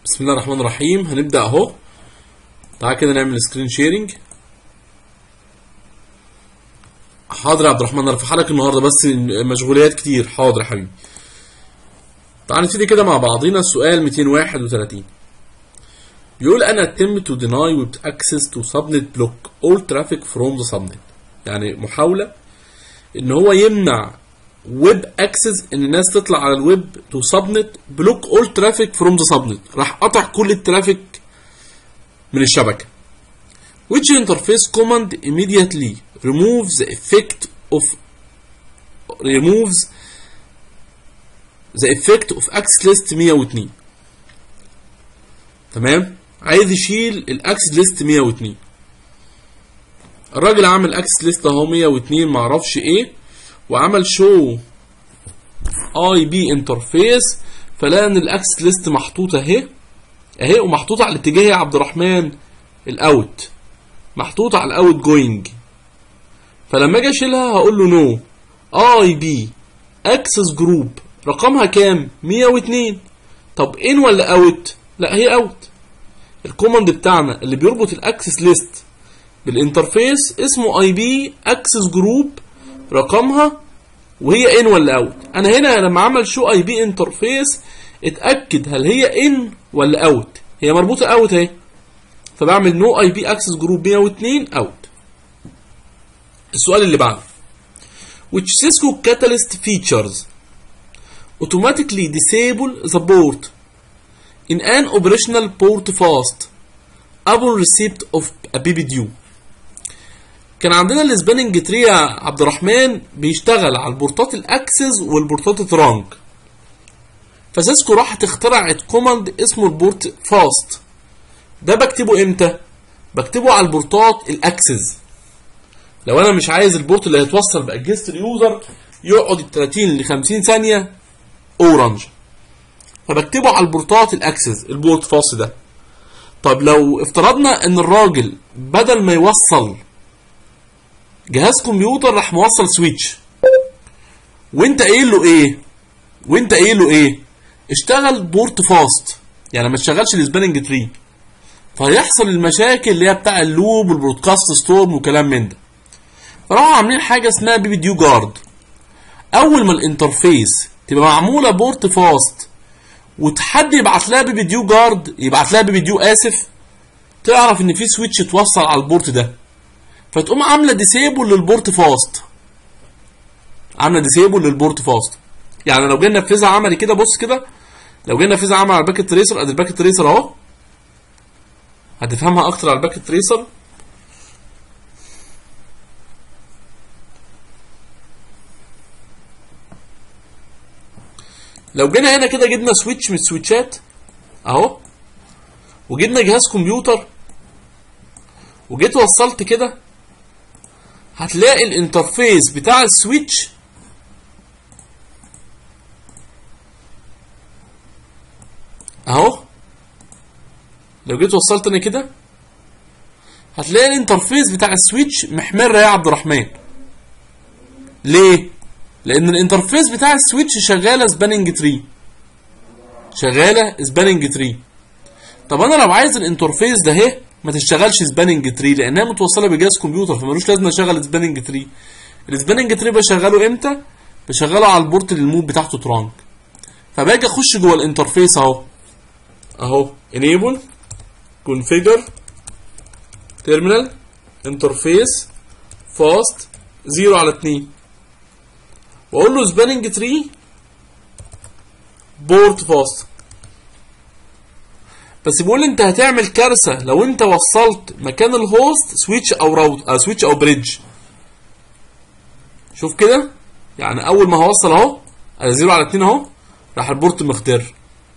بسم الله الرحمن الرحيم هنبدأ اهو تعال كده نعمل سكرين شيرنج حاضر يا عبد الرحمن ارفعها لك النهارده بس مشغوليات كتير حاضر يا حبيبي تعال نبتدي كده مع بعضينا السؤال 231 بيقول انا attempt to deny web access to subnet block all traffic from the subnet يعني محاولة ان هو يمنع ويب اكسس ان الناس تطلع على الويب تو سبنت بلوك اول ترافيك فروم ذا سبنت راح قطع كل الترافيك من الشبكه which interface command immediately removes the effect of removes the effect of access list 102 تمام عايز يشيل الاكسس ليست 102 الراجل عامل اكسس ليست اهو 102 معرفش ايه وعمل شو اي بي انترفيس فلقى ان الاكسس ليست محطوطه اهي اهي ومحطوطه على الاتجاه يا عبد الرحمن الاوت محطوطه على الاوت جوينج فلما اجي اشيلها هقول له نو اي بي اكسس جروب رقمها كام 102 طب ان ولا اوت لا هي اوت الكوماند بتاعنا اللي بيربط الاكسس ليست بالانترفيس اسمه اي بي اكسس جروب رقمها وهي ان ولا اوت انا هنا لما عمل شو اي بي انترفيس اتاكد هل هي ان ولا اوت هي مربوطه اوت اهي فبعمل نو اي بي اكسس جروب 102 اوت السؤال اللي بعده which Cisco Catalyst features automatically disable the port in an operational port fast upon receipt of a BBDU كان عندنا السباننج تري يا عبد الرحمن بيشتغل على البورتات الاكسس والبورتات الترانك فسيسكو راحت اخترعت كوماند اسمه البورت فاست ده بكتبه امتى بكتبه على البورتات الاكسس لو انا مش عايز البورت اللي هيتوصل باجهزه اليوزر يقعد 30 ل 50 ثانيه اورنج فبكتبه على البورتات الاكسس البورت فاست ده طب لو افترضنا ان الراجل بدل ما يوصل جهاز كمبيوتر راح موصل سويتش وانت قايل له ايه وانت قايل له ايه اشتغل بورت فاست يعني ما تشغلش السباننج تري فهيحصل المشاكل اللي هي بتاع اللوب والبرودكاست ستورم وكلام من ده فراحوا عاملين حاجه اسمها بي بي ديو جارد اول ما الانترفيس تبقى معموله بورت فاست وحد يبعت لها بي بي ديو جارد يبعت لها بي بي ديو اسف تعرف ان في سويتش اتوصل على البورت ده فتقوم عامله ديسيبل للبورت فاست عامله ديسيبل للبورت فاست يعني لو جينا ننفذها عملي كده بص كده لو جينا ننفذها عمل على الباكت تريسر ادي الباكت تريسر اهو هتفهمها اكتر على الباكت تريسر لو جينا هنا كده جبنا سويتش من السويتشات اهو وجبنا جهاز كمبيوتر وجيت وصلت كده هتلاقي الانترفيس بتاع السويتش اهو لو جيت وصلت انا كده هتلاقي الانترفيس بتاع السويتش محمر يا عبد الرحمن ليه لان الانترفيس بتاع السويتش شغاله سباننج تري شغاله سباننج تري طب انا لو عايز الانترفيس ده اهي ما تشتغلش سباننج تري لانها متوصله بجهاز كمبيوتر فمالوش لازمه اشغل سباننج تري السباننج تري بشغله امتى بشغله على البورت اللي المود بتاعته ترانك فباجي اخش جوه الانترفيس اهو اهو enable configure terminal interface fast 0 على 2 واقول له سباننج تري بورت فاست بس بيقول لي انت هتعمل كارثه لو انت وصلت مكان الهوست سويتش او راوت آه سويتش او بريدج شوف كده يعني اول ما هوصل اهو على 0 على 2 اهو راح البورت مختار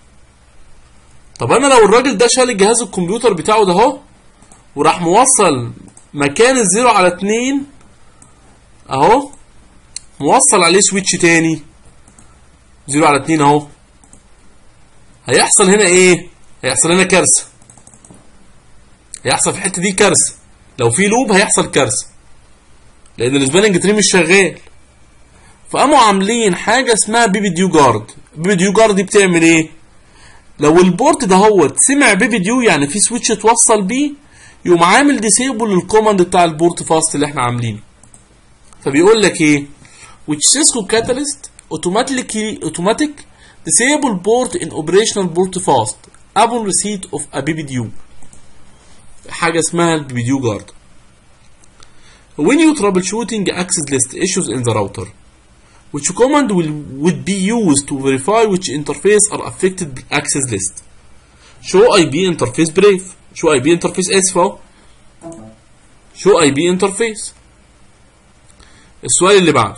طب انا لو الراجل ده شال الجهاز الكمبيوتر بتاعه ده اهو وراح موصل مكان الزيرو على 2 اهو موصل عليه سويتش تاني 0 على 2 اهو هيحصل هنا ايه هيحصل هنا كارثه هيحصل في الحته دي كارثه لو في لوب هيحصل كارثه لان السباننج تري مش شغال فقاموا عاملين حاجه اسمها بيبي ديو جارد بيبي ديو جارد دي بتعمل ايه لو البورت ده هو سمع بي بي ديو يعني في سويتش اتوصل بيه يقوم عامل ديسيبل للكوماند بتاع البورت فاست اللي احنا عاملينه فبيقول لك ايه which Cisco catalyst automatically automatic disable port in operational port fast upon receipt of a BBDU حاجة اسمها البي ديو جارد when you troubleshooting access list issues in the router which command will would be used to verify which interface are affected by access list show IP interface brave show IP interface اسف اهو show IP interface السؤال اللي بعده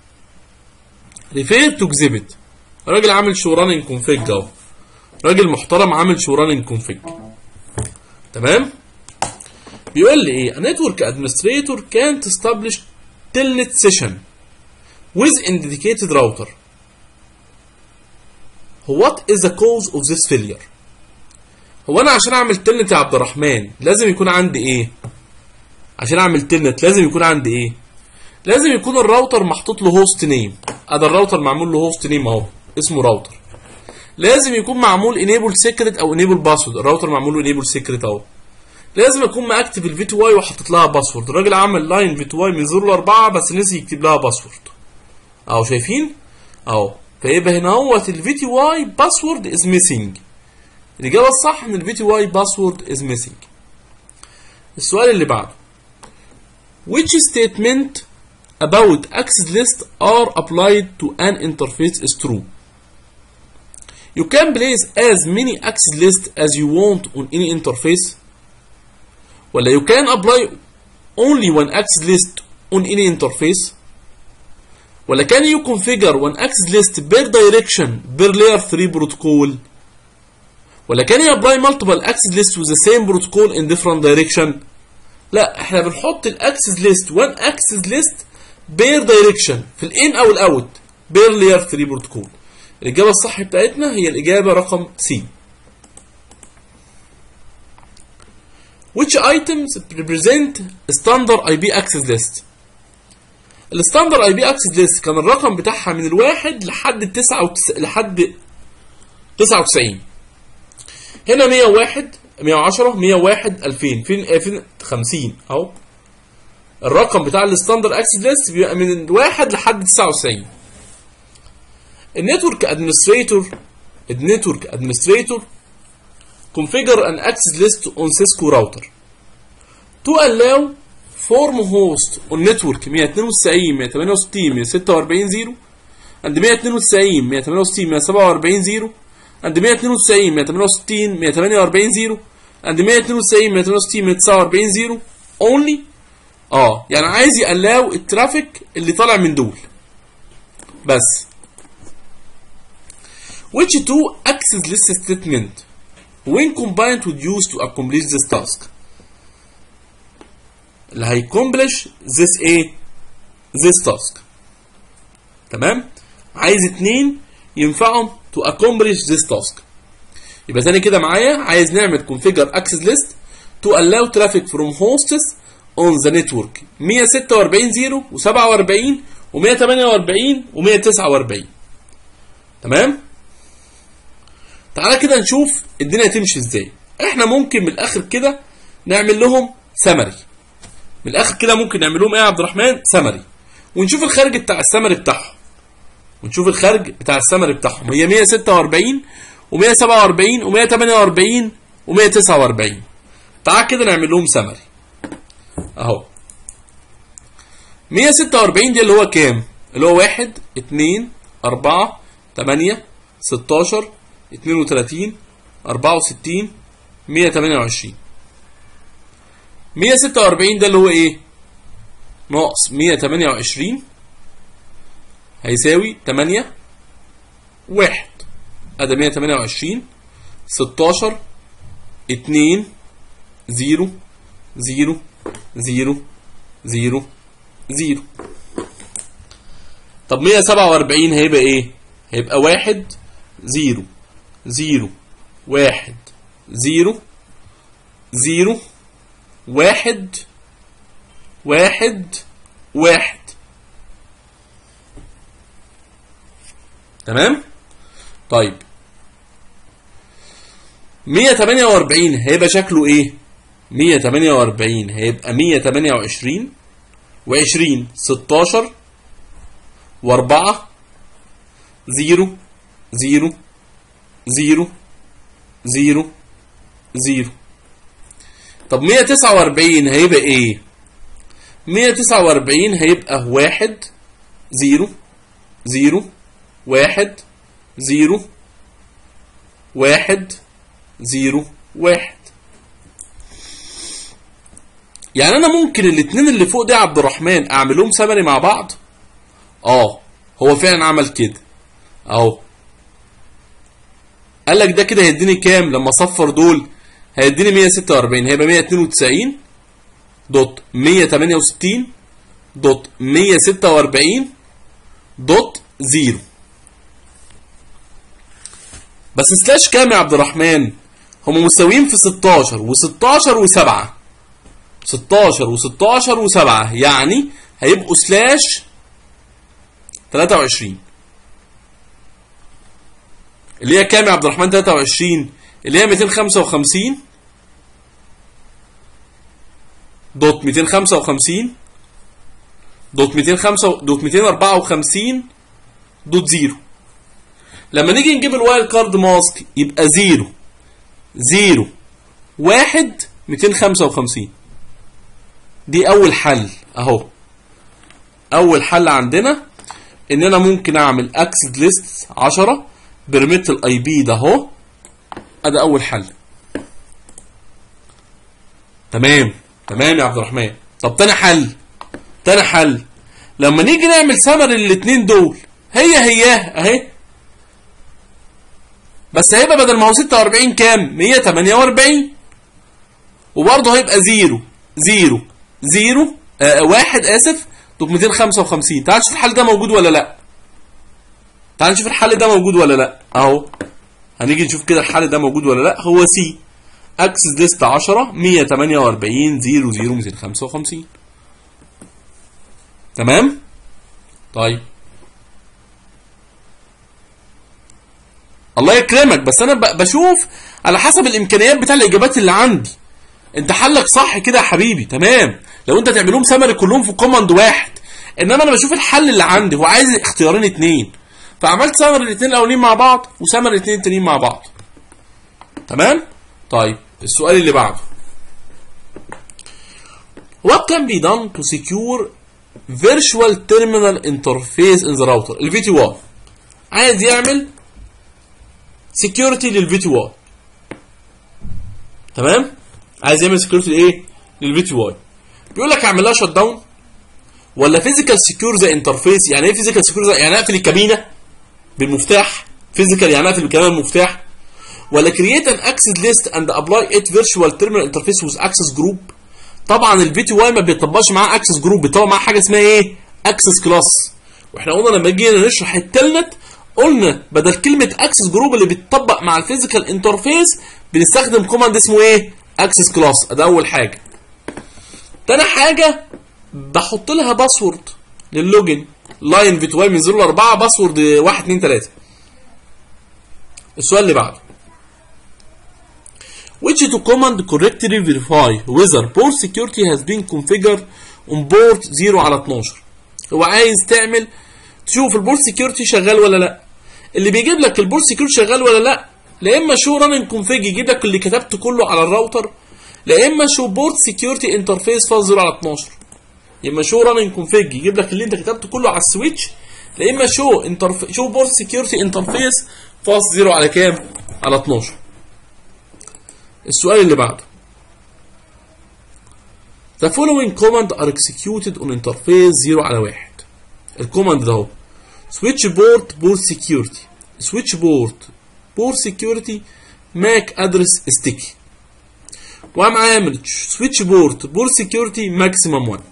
refer to exhibit راجل عامل شو راننج config اهو راجل محترم عامل شو راننج config تمام بيقول لي ايه a network administrator can't establish telnet session with indicated router what is the cause of this failure هو انا عشان اعمل تلنت يا عبد الرحمن لازم يكون عندي ايه عشان اعمل تلنت لازم يكون عندي ايه لازم يكون الراوتر محطوط له هوست نيم ادي الراوتر معمول له هوست نيم اهو اسمه راوتر لازم يكون معمول انيبل سيكريت او انيبل باسورد الراوتر معمول له انيبل سيكريت اهو لازم اكون ماكتف الفي تي واي وحاطط لها باسورد الراجل عمل لاين في تي واي من 0 ل 4 بس نسي يكتب لها باسورد اهو شايفين اهو فيبقى هنا هوت الفي تي واي باسورد از ميسنج الاجابه الصح ان الفي تي واي باسورد از ميسنج السؤال اللي بعده which statement about access list are applied to an interface is true you can place as many access lists as you want on any interface ولا you can apply only one access list on any interface ولا can you configure one access list per direction per layer 3 protocol ولا can you apply multiple access lists with the same protocol in different direction لا احنا بنحط الاكسس ليست وان اكسس ليست بير دايركشن في الان او الاوت بير layer 3 بروتوكول الاجابه الصح بتاعتنا هي الاجابه رقم سي which items represent standard IP access list الستاندر اي بي اكسس ليست كان الرقم بتاعها من الواحد لحد التسعة وتس... لحد 99 هنا 101 110 101 2000 فين آه، فين 50 اهو الرقم بتاع الستاندر اكسس ليست بيبقى من الواحد لحد 99 النتورك ادمنستريتور النتورك ادمنستريتور configure an access list on Cisco router to allow form host on network 192 168 146 0 and 192 168 147 0 and 192 168 148 0 and 192 168 149 0 only اه يعني عايز يقلاو الترافيك اللي طالع من دول بس which two access list statement when combined would use to accomplish this task اللي هيكمبلش this ايه this task تمام عايز اتنين ينفعهم to accomplish this task يبقى تاني كده معايا عايز نعمل configure access list to allow traffic from hosts on the network 146 0 و47 و148 و149 تمام تعالى كده نشوف الدنيا تمشي ازاي احنا ممكن من الاخر كده نعمل لهم سمري من الاخر كده ممكن نعمل لهم ايه يا عبد الرحمن سمري ونشوف الخارج بتاع السمري بتاعهم ونشوف الخارج بتاع السمري بتاعهم هي 146 و147 و148 و149 تعال كده نعمل لهم سمري اهو 146 دي اللي هو كام؟ اللي هو 1 2 4 8 16 32 64 128 146 ده اللي هو ايه؟ ناقص 128 هيساوي 8 1 ادي 128 16 2 0 0 0 0 0 طب 147 هيبقى ايه؟ هيبقى 1 0 0 1 0 0 واحد واحد واحد تمام طيب 148 هيبقى شكله ايه 148 هيبقى 128 و20 16 و4 0 0 0 0 0 طب 149 هيبقى ايه 149 هيبقى واحد زيرو زيرو واحد زيرو واحد زيرو واحد يعني انا ممكن الاتنين اللي فوق دي يا عبد الرحمن اعملهم سمري مع بعض اه هو فعلا عمل كده اهو قال لك ده كده هيديني كام لما اصفر دول هيديني 146 هيبقى 192 دوت 168 دوت 146 دوت زيرو بس سلاش كام يا عبد الرحمن هم مساويين في 16 و16 و7 16 و16 و7 يعني هيبقوا سلاش 23 اللي هي كام يا عبد الرحمن 23 اللي هي 255 دوت 255 دوت 205 دوت 254 دوت زيرو لما نيجي نجيب الوايلد كارد ماسك يبقى زيرو زيرو واحد 255 دي اول حل اهو اول حل عندنا ان انا ممكن اعمل اكسد ليست 10 برميت الاي بي ده اهو ادي اول حل تمام تمام يا عبد الرحمن طب تاني حل تاني حل لما نيجي نعمل سمر الاثنين دول هي هياه اهي بس هيبقى بدل ما هو 46 كام 148 وبرضه هيبقى زيرو زيرو زيرو آه واحد اسف 255 تعال نشوف الحل ده موجود ولا لا تعال نشوف الحل ده موجود ولا لا اهو هنيجي نشوف كده الحل ده موجود ولا لا هو سي اكسس ليست 10 148 0 0 255 تمام طيب الله يكرمك بس انا بشوف على حسب الامكانيات بتاع الاجابات اللي عندي انت حلك صح كده يا حبيبي تمام لو انت تعملهم سمري كلهم في كوماند واحد انما انا بشوف الحل اللي عندي هو عايز اختيارين اتنين فعملت سمر الاثنين الاولين مع بعض وسمر الاثنين التانيين مع بعض تمام طيب السؤال اللي بعده What can be done to secure virtual terminal interface in the router الفي تي واي عايز يعمل security للفي تي واي تمام عايز يعمل security لايه للفي تي واي بيقول لك اعمل لها شت داون ولا فيزيكال سكيور ذا انترفيس يعني ايه فيزيكال سكيور يعني اقفل الكابينه بالمفتاح فيزيكال يعني اقفل الكابينه بالمفتاح ولا كرييت ان اكسس ليست اند ابلاي ات فيرتشوال تيرمينال انترفيس وذ اكسس جروب طبعا الفي تي واي ما بيطبقش معاه اكسس جروب بيطبق معاه حاجه اسمها ايه اكسس كلاس واحنا قلنا لما جينا نشرح التلنت قلنا بدل كلمه اكسس جروب اللي بيتطبق مع الفيزيكال انترفيس بنستخدم كوماند اسمه ايه اكسس كلاس ده اول حاجه تاني حاجه بحط لها باسورد للوجن لاين في واي من 0 ل 4 باسورد 1 2 3 السؤال اللي بعده which to command correctly verify whether port security has been configured on port 0 على 12 هو عايز تعمل تشوف البورت سكيورتي شغال ولا لا اللي بيجيب لك البورت سكيورتي شغال ولا لا لا اما شو راننج كونفيج يجيب لك اللي كتبته كله على الراوتر لا اما شو بورت سكيورتي انترفيس فاز 0 على 12 يا اما شو راننج كونفيج يجيب لك اللي انت كتبته كله على السويتش لا اما شو انترف... شو بورت سكيورتي انترفيس فاز 0 على كام على 12 السؤال اللي بعده The following command are executed on interface 0 على 1 الكوماند ده اهو switch port port security switch port port security MAC address sticky وقام عامل switch port port security maximum 1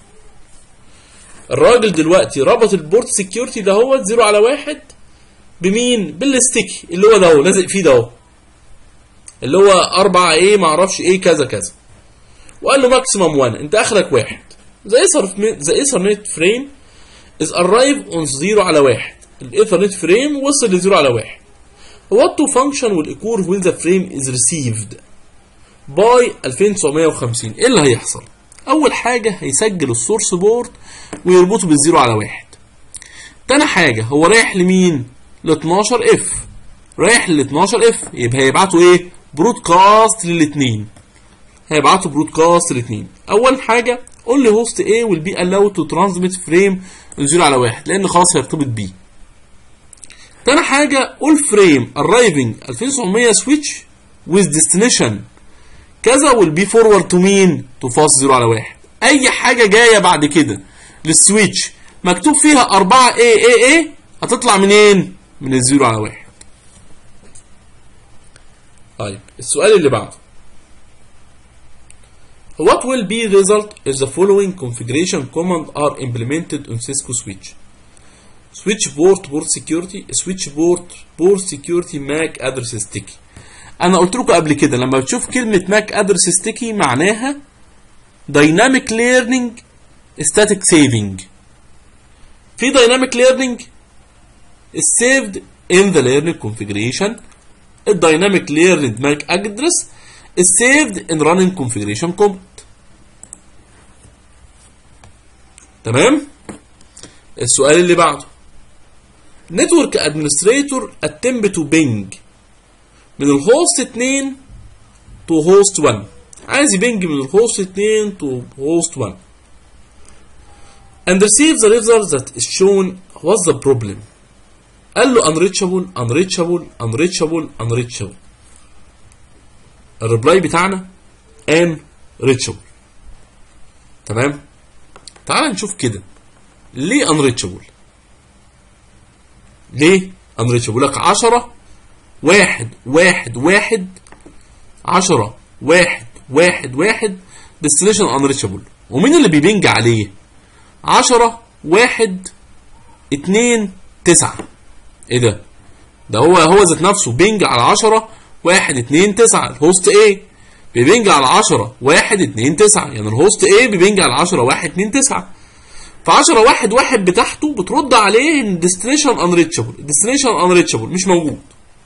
الراجل دلوقتي ربط البورت سكيورتي ده هو 0 على 1 بمين؟ بالستيكي اللي هو ده اهو لازق فيه ده اهو اللي هو 4 ايه ما اعرفش ايه كذا كذا وقال له ماكسيمم 1 انت اخرك واحد ذا ايثر ذا ايثرنت فريم از ارايف اون 0 على 1 الايثرنت فريم وصل ل 0 على 1 what to function will occur when the frame is received by 2950 ايه اللي هيحصل اول حاجه هيسجل السورس بورت ويربطه بالزيرو على واحد تاني حاجه هو رايح لمين ل 12 اف رايح لل 12 اف يبقى هيبعتوا ايه برودكاست للاثنين هيبعتوا برودكاست للاثنين اول حاجه قول لي هوست A will be allowed to transmit frame زيرو على واحد لان خلاص هيرتبط بيه تاني حاجة all frame arriving 2900 switch with destination كذا will be forward to مين to fast زيرو على واحد أي حاجة جاية بعد كده للسويتش مكتوب فيها 4 A A A هتطلع منين؟ من الزيرو على واحد طيب السؤال اللي بعده What will be result if the following configuration command are implemented on Cisco switch? Switch port port security switch port port security MAC address sticky انا قلت لكم قبل كده لما بتشوف كلمة MAC address sticky معناها dynamic learning static saving في dynamic learning is saved in the learning configuration الديناميك learning MAC address is saved in running configuration command تمام السؤال اللي بعده نتورك ادمنستريتور attempt to ping من الهوست 2 to host 1 عايز يبنج من الهوست 2 to host 1 and receive the result that is shown what's the problem قال له unreachable unreachable unreachable unreachable الريبلاي بتاعنا ان ريتشابل تمام تعال نشوف كده ليه انريتشابل ليه انريتشابل لك 10 واحد واحد واحد 10 واحد واحد واحد ديستنيشن انريتشابل ومين اللي بيبنج عليه 10 واحد 2 9 ايه ده ده هو هو ذات نفسه بينج على 10 1 2 9 الهوست A بيبنج على 10 1 2 9 يعني الهوست A بيبنج على 10 1 2 9 ف 10 1 1 بتاعته بترد عليه ان ديستنيشن انريتشابل ديستنيشن انريتشابل مش موجود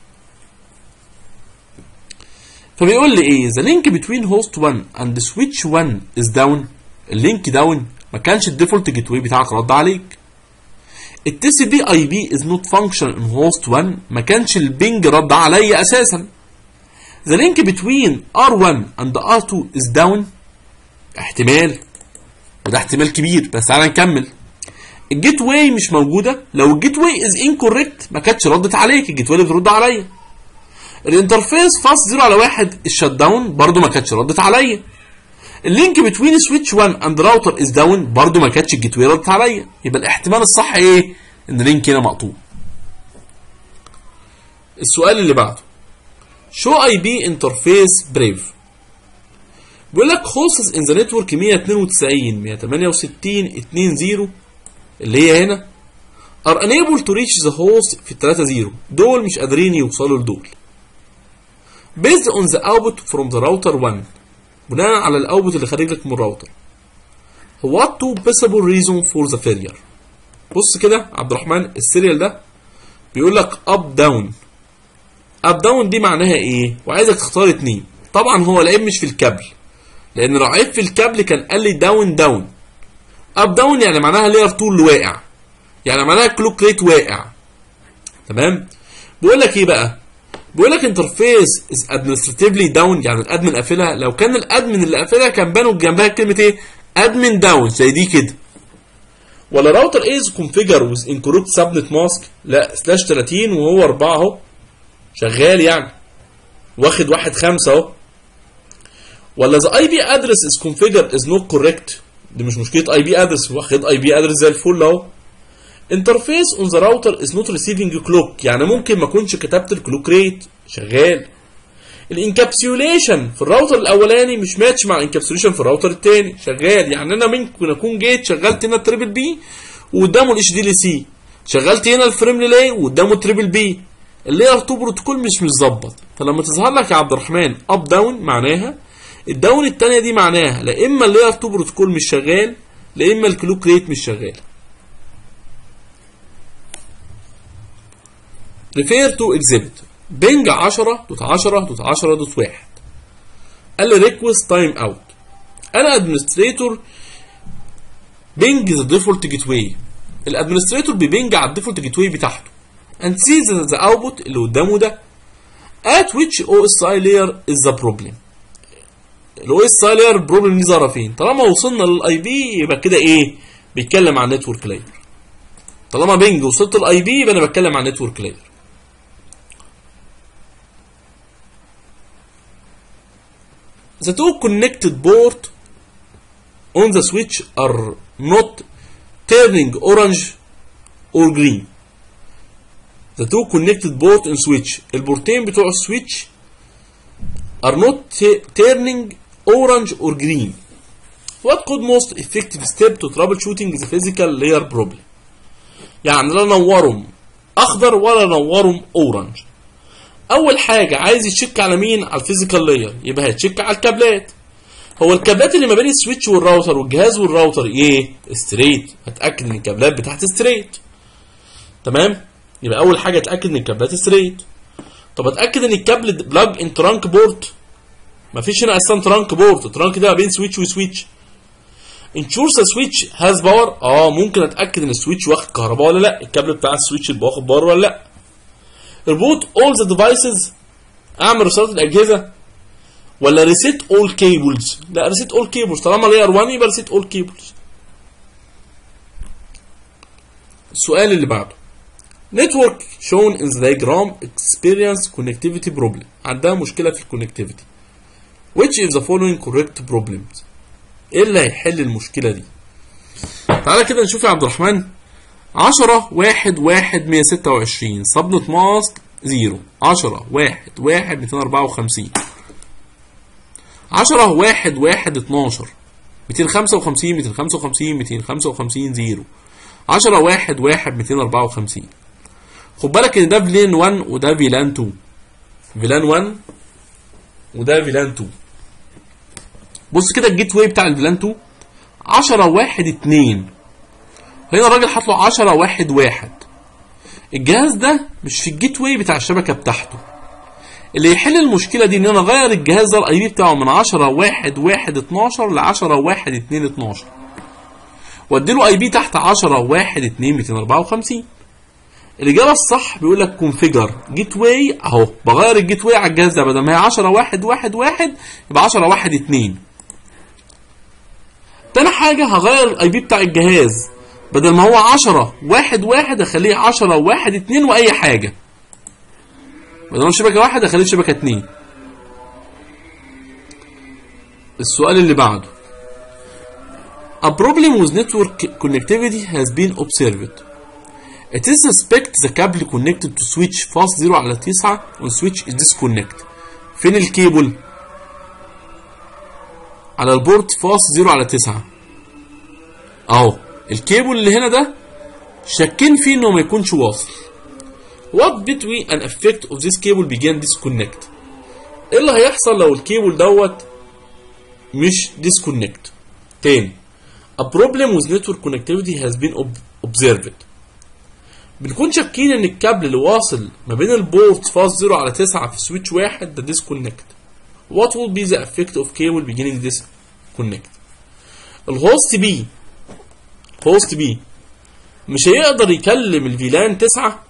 فبيقول لي ايه ذا لينك بتوين هوست 1 اند سويتش 1 از داون اللينك داون ما كانش الديفولت جيت واي بتاعك رد عليك التي سي بي اي بي از نوت فانكشن ان هوست 1 ما كانش البنج رد عليا اساسا The link between R1 and R2 is down احتمال وده احتمال كبير بس تعالى نكمل الجيت واي مش موجوده لو الجيت واي از انكوريكت ما كانتش ردت عليك الجيت واي اللي بترد عليا الانترفيس فاست 0 على 1 الشت داون برده ما كانتش ردت عليا اللينك بتوين سويتش 1 اند راوتر از داون برده ما كانتش الجيت واي ردت عليا يبقى الاحتمال الصح ايه ان اللينك هنا مقطوع السؤال اللي بعده شو اي بي انترفيس بريف بيقول لك هوستس ان ذا نتورك 192 168 20 اللي هي هنا are unable to reach the host في 3 0 دول مش قادرين يوصلوا لدول based on the output from the router 1 بناء على الاوتبوت اللي خارج لك من الراوتر what two possible reason for the failure بص كده عبد الرحمن السيريال ده بيقول لك up down اب داون دي معناها ايه وعايزك تختار اتنين طبعا هو العيب مش في الكابل لان لو عيب في الكابل كان قال لي داون داون اب داون يعني معناها لير 2 اللي واقع يعني معناها كلوك ريت واقع تمام بيقول لك ايه بقى بيقول لك انترفيس از ادمنستريتيفلي داون يعني الادمن قافلها لو كان الادمن اللي قافلها كان بانوا جنبها كلمه ايه ادمن داون زي دي كده ولا راوتر از كونفيجر ويز انكروت سبنت ماسك لا سلاش 30 وهو 4 اهو شغال يعني واخد واحد خمسة اهو ولا ذا اي بي ادرس از كونفيجر از نوت كوريكت دي مش مشكله اي بي ادرس واخد اي بي ادرس زي الفل اهو انترفيس اون ذا راوتر از نوت ريسيفنج كلوك يعني ممكن ما اكونش كتبت الكلوك ريت شغال الانكابسيوليشن في الراوتر الاولاني مش ماتش مع الانكابسيوليشن في الراوتر الثاني شغال يعني انا ممكن اكون جيت شغلت هنا التريبل بي وقدامه الاتش دي ال سي شغلت هنا الفريم ريلاي وقدامه التريبل بي اللاير 2 بروتوكول مش مظبط فلما تظهر لك يا عبد الرحمن اب داون معناها الداون الثانيه دي معناها لا اما اللاير 2 بروتوكول مش شغال لا اما الكلوك ريت مش شغال refer to exhibit بنج 10 دوت 10 دوت 10 دوت 1 قال لي ريكوست تايم اوت انا ادمنستريتور بنج ذا ديفولت جيت واي الادمنستريتور بيبنج على الديفولت جيت واي بتاعته and sees the output اللي قدامه ده at which OSI layer is the problem الاو اس اي لاير البروبلم دي ظاهره فين طالما وصلنا للاي بي يبقى كده ايه بيتكلم عن نتورك لاير طالما بنج وصلت للاي بي يبقى انا بتكلم عن نتورك لاير The two connected port on the switch are not turning orange or green. The two connected port in switch البورتين بتوع السويتش are not turning orange or green. What could most effective step to troubleshooting the physical layer problem? يعني لا نورهم اخضر ولا نورهم اورنج. اول حاجه عايز يتشيك على مين على الفيزيكال لاير يبقى هيتشيك على الكابلات هو الكابلات اللي ما بين السويتش والراوتر والجهاز والراوتر ايه ستريت هتاكد ان الكابلات بتاعت ستريت تمام يبقى اول حاجه اتاكد ان الكابلات ستريت طب اتاكد ان الكابل بلاج ان ترانك بورت مفيش هنا اصلا ترانك بورت الترانك ده ما بين سويتش وسويتش انشورس سويتش هاز باور اه ممكن اتاكد ان السويتش واخد كهرباء ولا لا الكابل بتاع السويتش اللي واخد باور ولا لا ريبوت اول ذا ديفايسز اعمل ريستارت الاجهزه ولا ريسيت اول كيبلز لا ريسيت اول كيبلز طالما لاير 1 يبقى ريسيت اول كيبلز السؤال اللي بعده network shown in the diagram experience connectivity problem عندها مشكله في الكونكتيفيتي which is the following correct problems ايه اللي هيحل المشكله دي تعالى كده نشوف يا عبد الرحمن 10 1 1 126 صبنة ماسك 0 10 1 1 254 10 1 1 12 255 255 255 0 10 1 1 254 خد بالك ان ده فيلان 1 وده فيلان 2 فيلان 1 وده فيلان 2 بص كده الجيت واي بتاع الفيلان 2 10 1 2 هنا الراجل حاط له 10 1 1 الجهاز ده مش في الجيت واي بتاع الشبكه بتاعته اللي يحل المشكله دي ان انا اغير الجهاز ده الاي بي بتاعه من 10 1 1 12 ل 10 1 2 12 وادي له اي بي تحت 10 1 2 254 الاجابه الصح بيقول لك كونفيجر جيت واي اهو بغير الجيت واي على الجهاز ده بدل ما هي 10 1 1 1 يبقى 10 1 2 تاني حاجه هغير الاي بي بتاع الجهاز بدل ما هو 10 1 1 اخليه 10 1 2 واي حاجه بدل ما شبكه واحد اخليه شبكه 2 السؤال اللي بعده A problem with network connectivity has been observed. It is suspect the cable connected to switch fast 0 على 9 on switch is disconnect. فين الكيبل؟ على البورت فاست 0 على 9 اهو الكيبل اللي هنا ده شاكين فيه انه ما يكونش واصل What between an effect of this cable began disconnect ايه اللي هيحصل لو الكيبل دوت مش disconnect تاني A problem with network connectivity has been ob- observed بنكون شاكين ان الكابل اللي واصل ما بين البورت فاست 0 على 9 في سويتش واحد ده disconnect What will be the effect of cable beginning disconnect الهوست بي هوست بي مش هيقدر يكلم الفيلان 9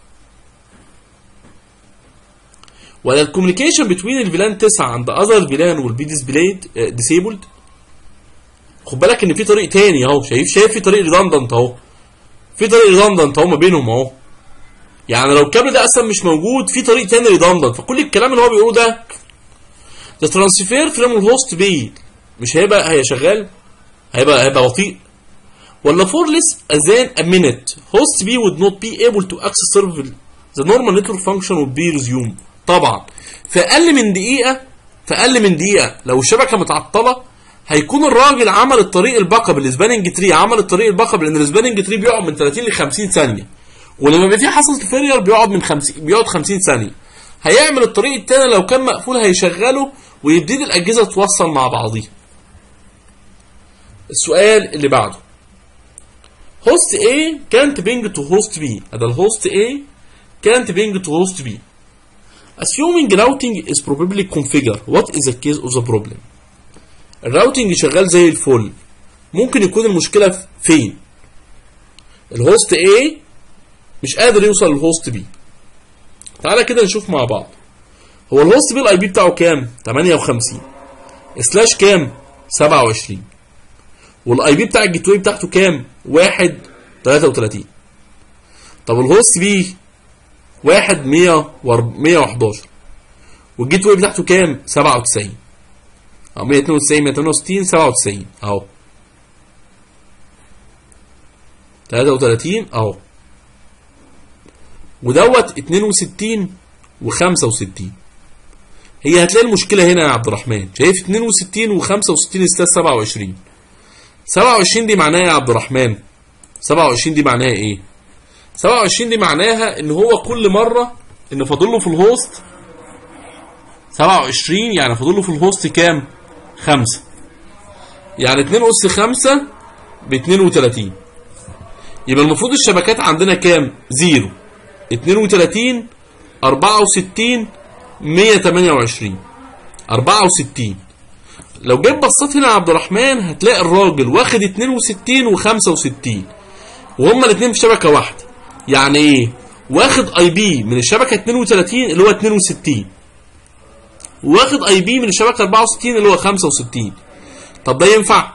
ولا الكوميونيكيشن بتوين الفيلان 9 عند اذر فيلان والبي ديسبلايد ديسيبلد خد بالك ان في طريق تاني اهو شايف شايف في طريق ريدندنت اهو في طريق ريدندنت اهو ما بينهم اهو يعني لو الكابل ده اصلا مش موجود في طريق تاني ريدندنت فكل الكلام اللي هو بيقوله ده ده ترانسفير فروم الهوست بي مش هيبقى هي شغال هيبقى هيبقى بطيء ولا for less than a minute host B would not be able to access server the normal network function would be resumed طبعا في اقل من دقيقه في اقل من دقيقه لو الشبكه متعطله هيكون الراجل عمل الطريق الباك اب الاسباننج تري عمل الطريق الباك اب لان الاسباننج تري بيقعد من 30 ل 50 ثانيه ولما بيبقى في حصلت فيلير بيقعد من 50 بيقعد 50 ثانيه هيعمل الطريق التاني لو كان مقفول هيشغله ويبتدي الاجهزه تتوصل مع بعضيها السؤال اللي بعده host A can't ping to host B هذا الهوست A can't ping to host B assuming routing is probably configured what is the case of the problem الراوتنج شغال زي الفل ممكن يكون المشكله فين الهوست A مش قادر يوصل للهوست B تعالى كده نشوف مع بعض هو الهوست B الاي بي بتاعه كام 58 سلاش كام 27 والاي بي بتاع الجيت واي بتاعته كام 1 33 طب الهوست بي 1 100 111 والجيت واي بتاعته كام 97 اه 192 168 97 اهو 33 اهو ودوت 62 و65 هي هتلاقي المشكله هنا يا عبد الرحمن شايف 62 و65 استاذ 27 27 دي معناها يا عبد الرحمن 27 دي معناها ايه 27 دي معناها ان هو كل مره ان فاضل له في الهوست 27 يعني فاضل له في الهوست كام 5 يعني 2 اس 5 ب 32 يبقى المفروض الشبكات عندنا كام 0 32 64 128 64 لو جيت بصيت هنا يا عبد الرحمن هتلاقي الراجل واخد 62 و65 وهما الاثنين في شبكه واحده يعني ايه واخد اي بي من الشبكه 32 اللي هو 62 واخد اي بي من الشبكه 64 اللي هو 65 طب ده ينفع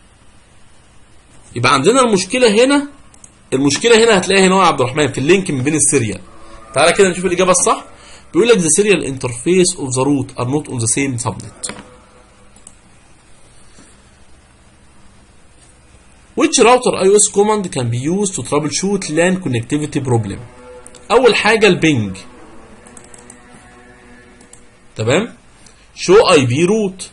يبقى عندنا المشكله هنا المشكله هنا هتلاقيها هنا يا عبد الرحمن في اللينك ما بين السيريال تعالى كده نشوف الاجابه الصح بيقول لك the serial interface of the root are not on the same subnet Which router iOS command can be used to troubleshoot LAN connectivity problem أول حاجة البينج تمام show IP root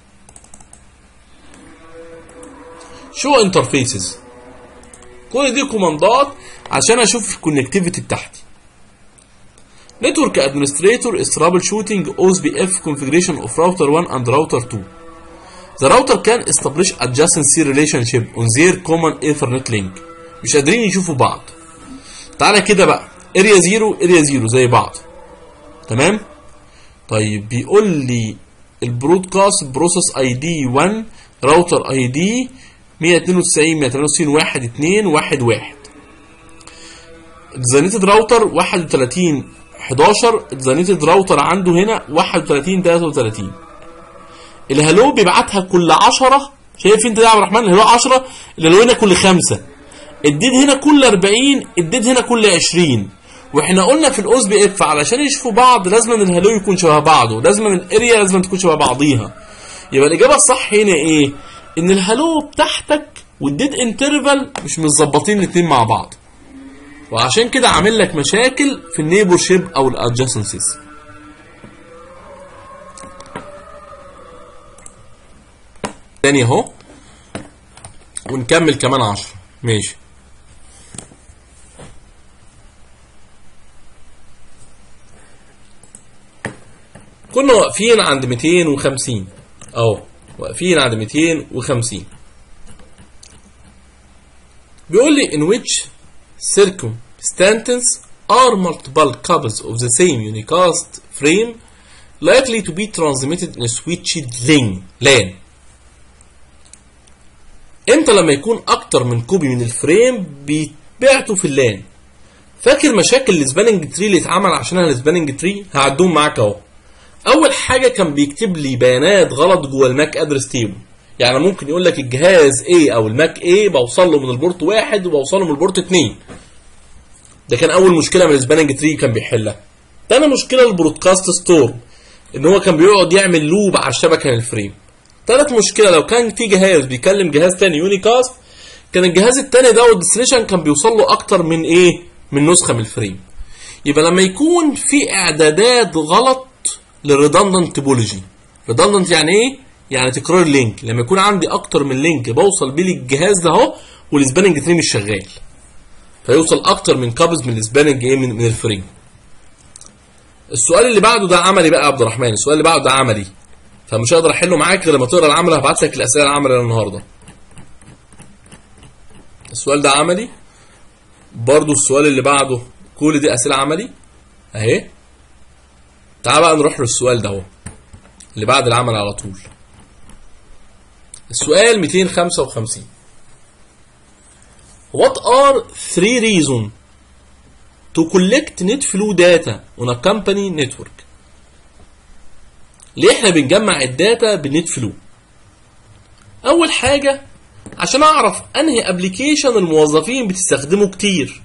show interfaces كل دي كوماندات عشان اشوف الكونكتيفيتي بتاعتي Network administrator is troubleshooting OSPF configuration of router 1 and router 2. The router can establish adjacency relationship on their common Ethernet link. مش قادرين يشوفوا بعض. تعالى كده بقى اريا 0 اريا 0 زي بعض. تمام؟ طيب بيقول لي البرودكاست بروسيس اي دي 1 راوتر اي دي 192 192 1 2 1 1 ديزاينيتد راوتر 31 11 ديزاينيتد راوتر عنده هنا 31 33 الهلو بيبعتها كل 10 شايف انت ده يا عبد الرحمن الهلو 10 الهلو هنا كل 5 الديد هنا كل 40 الديد هنا كل 20 واحنا قلنا في الاوز بي اف علشان يشوفوا بعض لازم ان الهلو يكون شبه بعضه لازم الاريا لازم تكون شبه بعضيها يبقى الاجابه الصح هنا ايه ان الهلو بتاعتك والديد انترفال مش متظبطين الاثنين مع بعض وعشان كده عامل لك مشاكل في النيبور شيب او الادجاسنسيز تاني اهو ونكمل كمان 10 ماشي كنا واقفين عند 250 اهو واقفين عند 250 بيقول لي in which circumstances are multiple copies of the same unicast frame likely to be transmitted in a switched lane LAN امتى لما يكون اكتر من كوبي من الفريم بيتبعتوا في اللان فاكر مشاكل السباننج تري اللي اتعمل عشانها السباننج تري هعدهم معاك اهو اول حاجه كان بيكتب لي بيانات غلط جوه الماك ادرس تيبل يعني ممكن يقول لك الجهاز A او الماك A بوصل له من البورت واحد وبوصل له من البورت اتنين ده كان اول مشكله من السباننج تري كان بيحلها تاني مشكله البرودكاست ستور ان هو كان بيقعد يعمل لوب على الشبكه للفريم تالت مشكله لو كان في جهاز بيكلم جهاز تاني يونيكاست كان الجهاز التاني ده والديستنيشن كان بيوصل له اكتر من ايه من نسخه من الفريم يبقى لما يكون في اعدادات غلط للريدندنت توبولوجي ريدندنت يعني ايه يعني تكرار اللينك لما يكون عندي اكتر من لينك بوصل بيه للجهاز ده اهو والسباننج تري مش شغال فيوصل اكتر من كابز من السباننج ايه من, من الفريم السؤال اللي بعده ده عملي بقى يا عبد الرحمن السؤال اللي بعده ده عملي فمش هقدر احله معاك غير لما تقرا العمل هبعت لك الاسئله العملي النهارده السؤال ده عملي برضو السؤال اللي بعده كل دي اسئله عملي اهي تعال بقى نروح للسؤال ده اللي بعد العمل على طول السؤال 255 What are three reasons to collect net flow data on a company network ليه احنا بنجمع الداتا بالنت فلو اول حاجه عشان اعرف انهي ابلكيشن الموظفين بتستخدمه كتير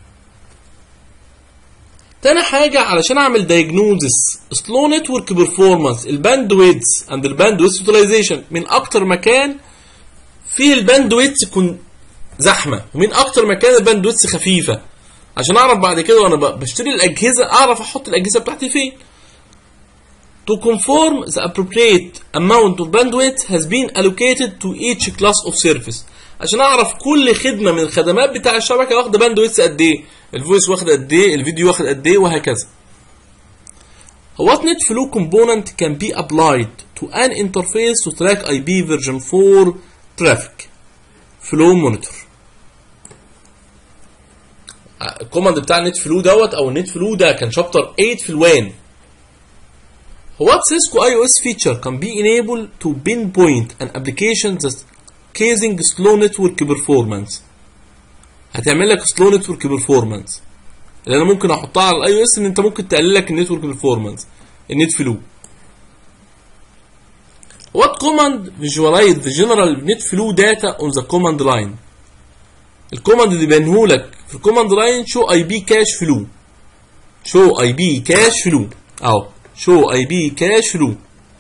تاني حاجة علشان اعمل diagnosis slow network performance الباندويدز and الباندويدز utilization من اكتر مكان فيه الباندويدز يكون زحمة ومن اكتر مكان الباندويدز خفيفة عشان اعرف بعد كده وانا بشتري الاجهزة اعرف احط الاجهزة بتاعتي فين To conform the appropriate amount of bandwidth has been allocated to each class of service عشان اعرف كل خدمه من الخدمات بتاع الشبكه واخده باندويث قد ايه الفويس واخد قد ايه الفيديو واخد قد ايه وهكذا What net flow component can be applied to an interface to track IP version 4 traffic flow monitor الكوماند بتاع النت فلو دوت او النت فلو ده كان شابتر 8 في الوان What Cisco iOS feature can be enabled to pinpoint an application that's casing slow network performance هتعمل لك slow network performance اللي انا ممكن احطها على الاي او اس ان انت ممكن تقلل لك النتورك performance النت فلو What command visualize the general net flow data on the command line الكوماند اللي بينهولك في الكوماند لاين شو اي بي كاش فلو شو اي بي كاش فلو اهو شو اي بي كاش فلو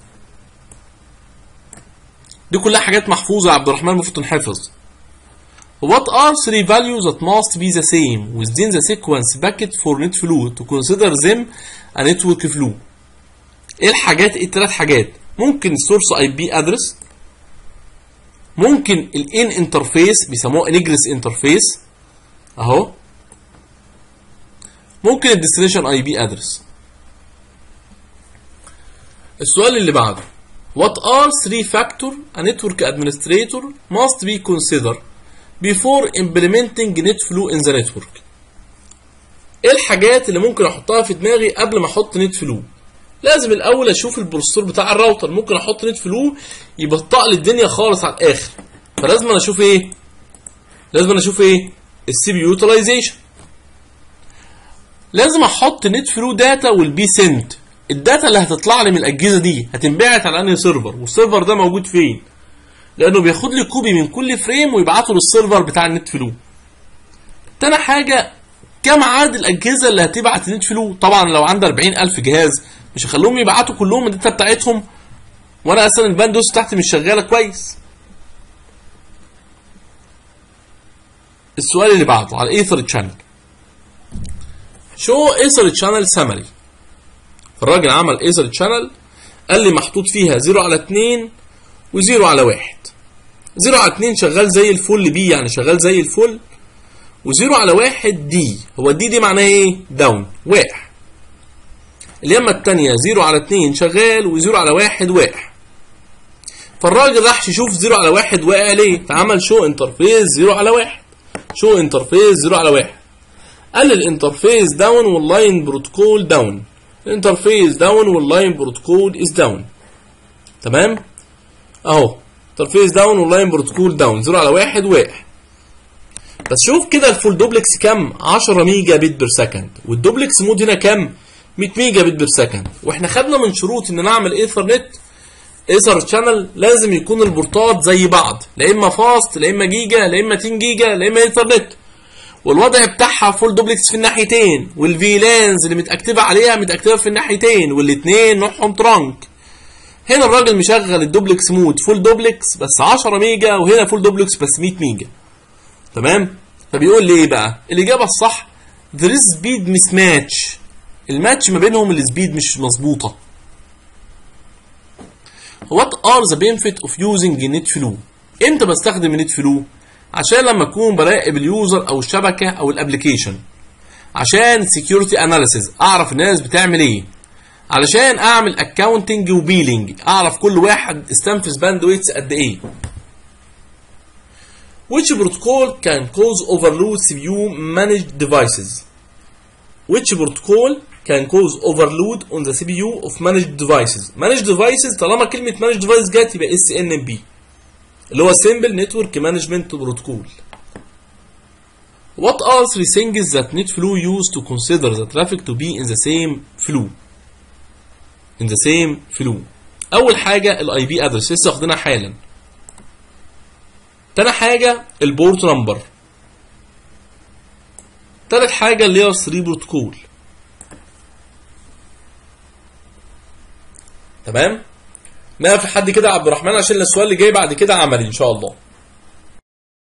دي كلها حاجات محفوظه يا عبد الرحمن المفروض تنحفظ What are three values that must be the same within the sequence packet for net flow to consider them a network flow ايه الحاجات ايه الثلاث حاجات ممكن السورس اي بي ادرس ممكن الان انترفيس بيسموه انجريس انترفيس اهو ممكن الديستنيشن اي بي ادرس السؤال اللي بعده What are three factors a network administrator must be considered before implementing net flow in the network ايه الحاجات اللي ممكن احطها في دماغي قبل ما احط نت فلو لازم الاول اشوف البروسيسور بتاع الراوتر ممكن احط نت فلو يبطئ لي الدنيا خالص على الاخر فلازم انا اشوف ايه لازم انا اشوف ايه السي بي يوتيلايزيشن لازم احط نت فلو داتا والبي سنت الداتا اللي هتطلع لي من الاجهزه دي هتنبعت على انهي سيرفر والسيرفر ده موجود فين لانه بياخد لي كوبي من كل فريم ويبعته للسيرفر بتاع النت فلو تاني حاجه كم عدد الاجهزه اللي هتبعت النت فلو طبعا لو عندي 40000 جهاز مش هخليهم يبعتوا كلهم الداتا بتاعتهم وانا اصلا الباندوس بتاعتي مش شغاله كويس السؤال اللي بعده على الايثر تشانل شو ايثر تشانل سمري الراجل عمل ايثر تشانل قال لي محطوط فيها 0 على 2 و0 على 1 0 على 2 شغال زي الفل بي يعني شغال زي الفل و0 على 1 دي هو الدي دي معناها ايه داون واقع اليمة التانية 0 على 2 شغال و0 على 1 واقع فالراجل راح يشوف 0 على 1 واقع ليه فعمل شو انترفيس 0 على 1 شو انترفيس 0 على 1 قال الانترفيس داون واللاين بروتوكول داون الانترفيس داون واللاين بروتوكول از داون تمام اهو انترفيس داون واللاين بروتوكول داون 0 على 1 واقع بس شوف كده الفول دوبلكس كام 10 ميجا بت بير سكند والدوبلكس مود هنا كام 100 ميجا بت بير سكند واحنا خدنا من شروط ان نعمل ايثرنت ايثر شانل لازم يكون البورتات زي بعض لا اما فاست لا اما جيجا لا اما 2 جيجا لا اما ايثرنت والوضع بتاعها فول دوبلكس في الناحيتين والفيلانز اللي متاكتفه عليها متاكتفه في الناحيتين والاثنين نوعهم ترانك هنا الراجل مشغل الدوبلكس مود فول دوبلكس بس 10 ميجا وهنا فول دوبلكس بس 100 ميجا تمام فبيقول لي ايه بقى الاجابه الصح there is speed mismatch الماتش ما بينهم السبيد مش مظبوطه What are the benefit of using net flow امتى بستخدم النت فلو عشان لما اكون براقب اليوزر او الشبكه او الابلكيشن عشان security analysis اعرف الناس بتعمل ايه علشان اعمل اكاونتنج وبيلينج اعرف كل واحد استنفذ باندويتس قد ايه Which protocol can cause overload CPU managed devices? Which protocol can cause overload on the CPU of managed devices managed devices طالما كلمة managed device جت يبقى SNMP اللي هو Simple Network Management Protocol What are three things that NetFlow use to consider the traffic to be in the same flow in the same flow أول حاجة الاي بي ادرس لسه واخدينها حالا تاني حاجة البورت نمبر تالت حاجة اللير 3 بروتوكول تمام نقف لحد كده يا عبد الرحمن عشان السؤال اللي جاي بعد كده عملي ان شاء الله